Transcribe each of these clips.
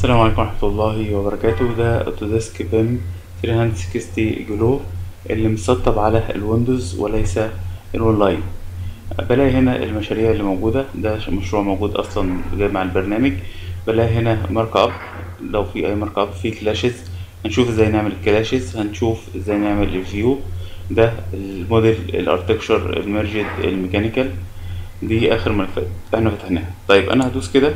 السلام عليكم ورحمة الله وبركاته ده اوتوديسك بيم 360 جلو اللي مسطب على الويندوز وليس الاونلاين بلاقي هنا المشاريع اللي موجودة ده مشروع موجود اصلا جاي مع البرنامج بلاقي هنا مارك اب لو في اي مارك اب في كلاشز هنشوف ازاي نعمل الكلاشز هنشوف ازاي نعمل الفيو ده الموديل الارتكشر الميرجد الميكانيكال دي اخر ملفات احنا فتحناها طيب انا هدوس كده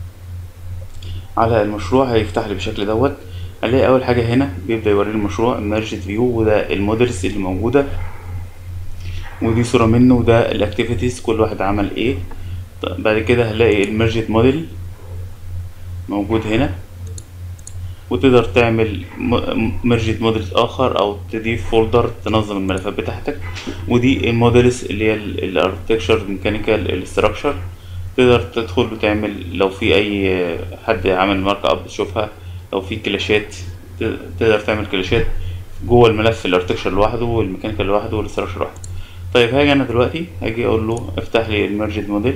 على المشروع هيفتح لي بالشكل دوت هلاقي اول حاجه هنا بيبدا يوريني المشروع ميرجد فيو وده المودلز اللي موجوده ودي صوره منه وده الاكتيفيتيز كل واحد عمل ايه طيب بعد كده هلاقي الميرجد موديل موجود هنا وتقدر تعمل ميرجد موديل اخر او تضيف فولدر تنظم الملفات بتاعتك ودي الموديلز اللي هي الاركتكشر ميكانيكال الاستراكشر تقدر تدخل وتعمل لو في اي حد عمل مارك اب تشوفها لو في كلاشات تقدر تعمل كلاشات جوه الملف الارتكشر لوحده والميكانيكال لوحده والاستراكشر لوحده طيب هاجي انا دلوقتي هاجي اقول له افتح لي الميرجد موديل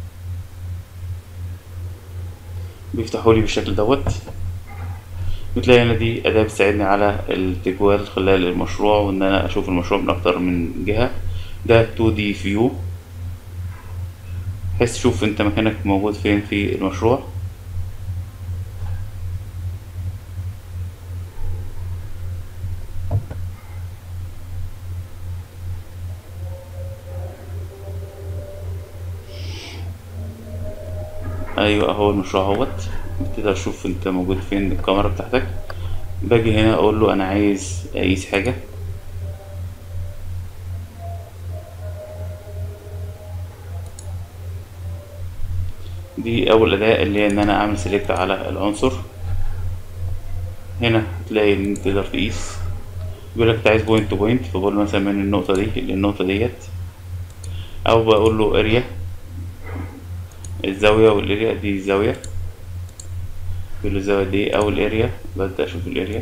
بيفتحوا لي بالشكل دوت بتلاقي هنا دي أداة بتساعدني على التجوال خلال المشروع وإن أنا أشوف المشروع من أكتر من جهة ده 2D view بحيث تشوف أنت مكانك موجود فين في المشروع أيوة أهو المشروع اهوت بتقدر تشوف انت موجود فين الكاميرا بتاعتك باجي هنا اقول له انا عايز اقيس حاجه دي اول اداة اللي هي ان انا اعمل سيلكت على العنصر هنا تلاقي ان انت تقدر تقيس بيقول لك انت عايز بوينت تو بوينت فبقول له مثلا من النقطه دي للنقطه ديت او بقول له اريا الزاويه والاريا دي الزاويه في الزاوية دي أو الاريا ببدأ أشوف الاريا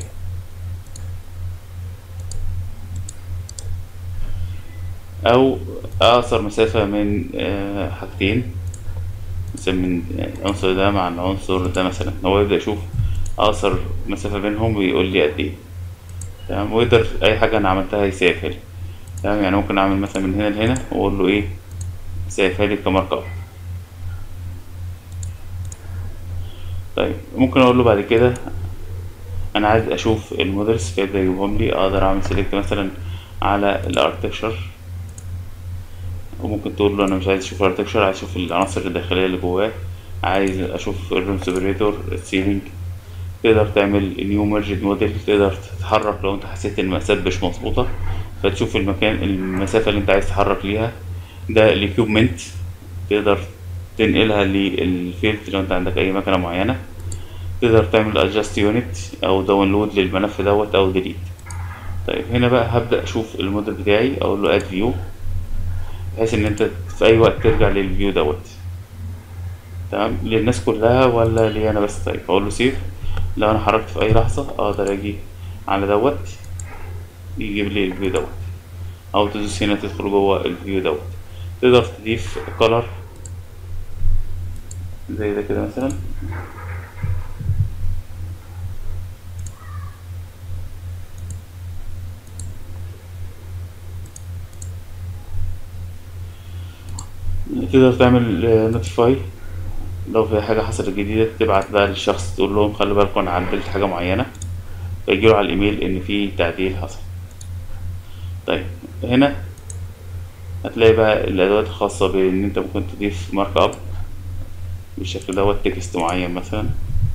أو أقصر مسافة من حاجتين مثلا من العنصر ده مع العنصر ده مثلا هو يبدأ يشوف أقصر مسافة بينهم ويقول لي قد إيه تمام ويقدر أي حاجة أنا عملتها يسيفها لي تمام يعني ممكن أعمل مثلا من هنا لهنا وأقول له إيه سيفها لي كمارك أب طيب ممكن اقول له بعد كده انا عايز اشوف المودلز فيبدا يجيبهم لي اقدر اعمل سيلكت مثلا على الاركتكشر وممكن تقول له انا مش عايز اشوف الاركتكشر عايز اشوف العناصر الداخليه اللي جواه عايز اشوف الروم سيبريتور السيلينج تقدر تعمل نيو ميرجد موديل تقدر تتحرك لو انت حسيت ان المقاسات مش مظبوطه فتشوف المكان المسافه اللي انت عايز تتحرك ليها ده الاكيوبمنت تقدر تنقلها للفيلد لو انت عندك اي مكنه معينه تقدر تعمل adjust unit او داونلود للملف دوت او ديليت طيب هنا بقى هبدا اشوف الموديل بتاعي اقول له add view بحيث ان انت في اي وقت ترجع للفيو دوت تمام للناس كلها ولا لي انا بس طيب اقول له سيف لو انا حركت في اي لحظه اقدر اجي على دوت يجيب لي الفيو دوت او تدوس هنا تدخل جوه الفيو دوت تقدر تضيف color زي ده كده مثلا تقدر تعمل نوتيفاي لو في حاجة حصلت جديدة تبعت بقى للشخص تقول لهم خلي بالكم انا عدلت حاجة معينة فيجيله على الايميل ان في تعديل حصل طيب هنا هتلاقي بقى الادوات الخاصة بان انت ممكن تضيف مارك اب بالشكل دوت تكست معين مثلا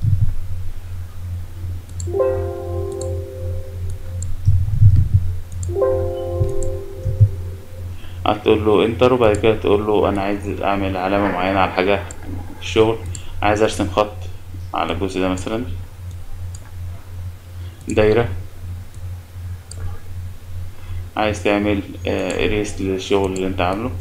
هتقول له انتر وبعد كده تقول له انا عايز اعمل علامة معينة على حاجة في الشغل عايز ارسم خط على الجزء ده مثلا دايرة عايز تعمل اريس للشغل اللي انت عامله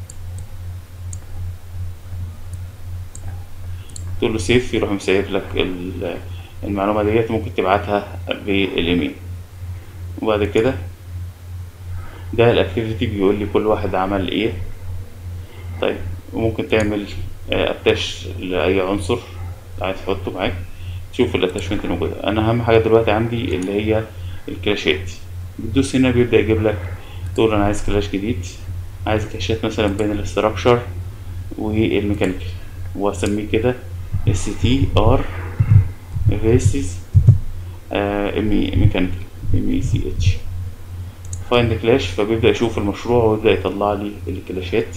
تقول له سيف يروح مسيف لك المعلومة ديت ممكن تبعتها بالايميل وبعد كده ده الاكتيفيتي بيقول لي كل واحد عمل ايه طيب وممكن تعمل اتاش لاي عنصر عايز تحطه معاك تشوف الاتاشمنت الموجودة انا اهم حاجة دلوقتي عندي اللي هي الكلاشات بتدوس هنا بيبدأ يجيب لك تقول انا عايز كلاش جديد عايز كلاشات مثلا بين الاستراكشر والميكانيكال واسميه كده اس تي ار فيسز ام ميكانيكال ام اي سي اتش فايند كلاش فبيبدأ يشوف المشروع ويبدأ يطلع لي الكلاشات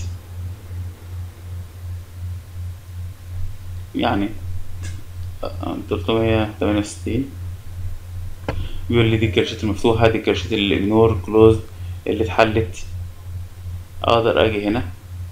يعني تلتمية تمانية وستين بيقول لي دي الكراشات المفتوحة دي الكراشات اللي اجنور كلوز اللي اتحلت اقدر اجي هنا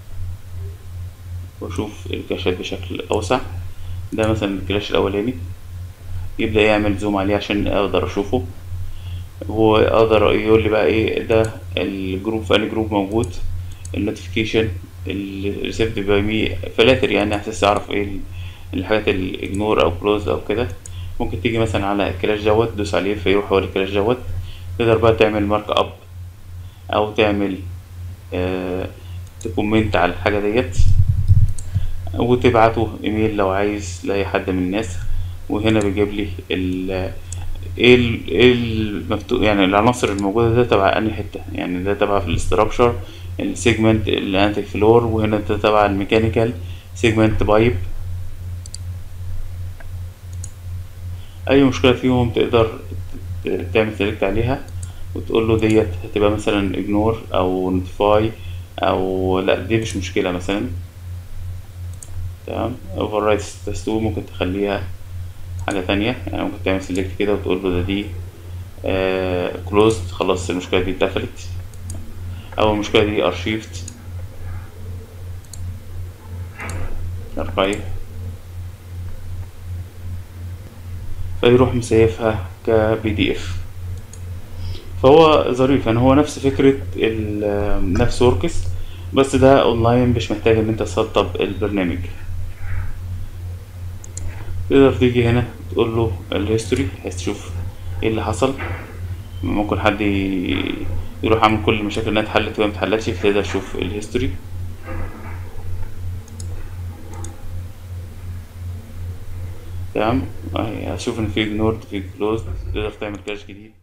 واشوف الكراشات بشكل اوسع ده مثلا الكراش الاولاني يبدأ يعمل زوم عليه عشان اقدر اشوفه واقدر يقول لي بقى ايه ده الجروب في انهي جروب موجود النوتيفيكيشن اللي ريسيفد باي مي فلاتر يعني على اساس اعرف ايه الحاجات الاجنور او كلوز او كده ممكن تيجي مثلا على الكلاش دوت تدوس عليه فيروح هو الكلاش دوت تقدر بقى تعمل مارك اب او تعمل آه تكومنت على الحاجه ديت وتبعته ايميل لو عايز لاي حد من الناس وهنا بيجيب لي ال ايه ال ايه المكتوب يعني العناصر الموجوده ده تبع انهي حته يعني ده تبع في الاستراكشر السيجمنت الانتي فلور وهنا ده تبع الميكانيكال سيجمنت بايب اي مشكله فيهم تقدر تعمل سيلكت عليها وتقول له ديت هتبقى مثلا اجنور او نوتيفاي او لا دي مش مشكله مثلا تمام اوفر رايت تستو ممكن تخليها حاجه تانية يعني ممكن تعمل سيلكت كده وتقول له ده دي كلوزد خلاص المشكله دي اتقفلت او المشكله دي ارشيفت اركايف فيروح مسيفها كبي دي اف فهو ظريف يعني هو نفس فكرة نفس وركس بس ده اونلاين مش محتاج ان انت تسطب البرنامج تقدر تيجي هنا تقول له الهيستوري بحيث تشوف ايه اللي حصل ممكن حد يروح عامل كل المشاكل انها اتحلت وهي متحلتش فتقدر تشوف الهيستوري تمام هشوف ان في ignored في closed تقدر تعمل كاش جديد